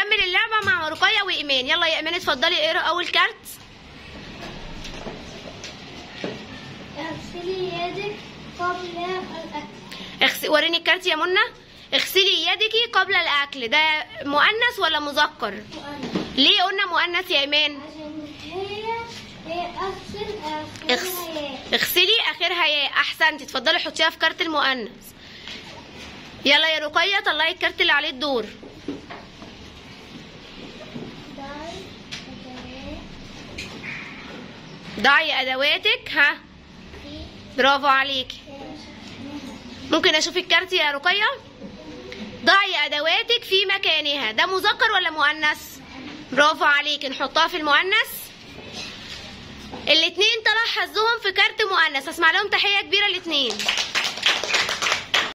هنكمل اللعبه مع رقيه وايمان يلا يا ايمان اتفضلي اقرا اول كارت اغسلي يدك قبل الأكل اغس... وريني الكارت يا منى اغسلي يدك قبل الاكل ده مؤنث ولا مذكر مؤنث ليه قلنا مؤنث يا ايمان عشان هي هي أغسل اغس... أغسلها ياء اغسلي اخرها ياء احسنتي اتفضلي حطيها في كارت المؤنث يلا يا رقيه طلعي الكارت اللي عليه الدور داي أدوات ضعي ادواتك ها في برافو عليكي ممكن اشوف الكارت يا رقيه ضعي ادواتك في مكانها ده مذكر ولا مؤنث برافو عليكي نحطها في المؤنث الاتنين طلع حظهم في كارت مؤنث اسمع لهم تحيه كبيره الاتنين